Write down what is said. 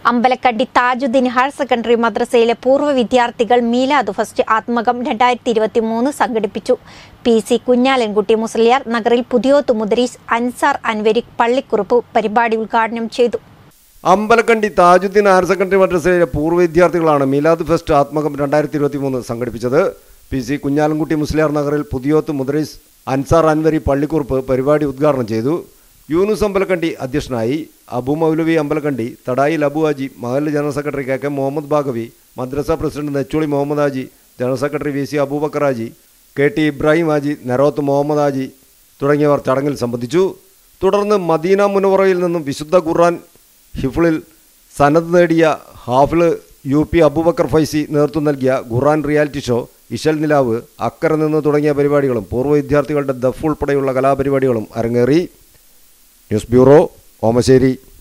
Ambalakkandi Thajuddeen higher secondary മദ്രസയിലെ പൂർവ്വ വിദ്യാർത്ഥികൾ മീലാദ് ഫസ്റ്റ് ആത്മകം രണ്ടായിരത്തി ഇരുപത്തി മൂന്ന് സംഘടിപ്പിച്ചു പി സി കുഞ്ഞാലൻകുട്ടി മുസ്ലിയാർ നഗറിൽ പുതിയോത്ത് മുദരീസ് അൻസാർ അൻവരി പള്ളിക്കുറുപ്പ് പരിപാടി ഉദ്ഘാടനം ചെയ്തു അമ്പലക്കണ്ടി താജുദ്ദീൻ ഹയർ സെക്കൻഡറി മദ്രസയിലെ പൂർവ്വ വിദ്യാർത്ഥികളാണ് മിലാദ് ഫെസ്റ്റ് ആത്മകം രണ്ടായിരത്തി ഇരുപത്തി മൂന്ന് സംഘടിപ്പിച്ചത് പി സി കുഞ്ഞാലൻകുട്ടി മുസ്ലിയാർ നഗറിൽ പുതിയോത്ത് മുദ്രീസ് അൻസാർ അൻവരി പള്ളിക്കുറുപ്പ് പരിപാടി ഉദ്ഘാടനം ചെയ്തു യൂനുസ് അമ്പലക്കണ്ടി അധ്യക്ഷനായി അബു മൗലവി അമ്പലക്കണ്ടി തടായിൽ അബു ഹാജി മഹല്ല് general secretary K K Muhammad Bagavi മദ്രസ president Necholi Muhammad Haji general secretary V C Aboobacker Haji K T Ibrahim Haji Naroth Muhammad Haji തുടങ്ങിയവർ ചടങ്ങിൽ സംബന്ധിച്ചു തുടർന്ന് മദീന മുനവറയിൽ നിന്നും വിശുദ്ധ ഖുർആൻ ഹിഫിളിൽ സനത് നേടിയ ഹാഫിള് യു പി അബൂബക്കർ ഫൈസി നേതൃത്വം നൽകിയ ഖുർആൻ റിയാലിറ്റി ഷോ ഇശൽ നിലാവ് അക്കരെ നിന്ന് തുടങ്ങിയ പരിപാടികളും പൂർവ്വ വിദ്യാർത്ഥികളുടെ ദഫ് ഉൾപ്പെടെയുള്ള കലാപരിപാടികളും അരങ്ങേറി ന്യൂസ് ബ്യൂറോ ഓമശ്ശേരി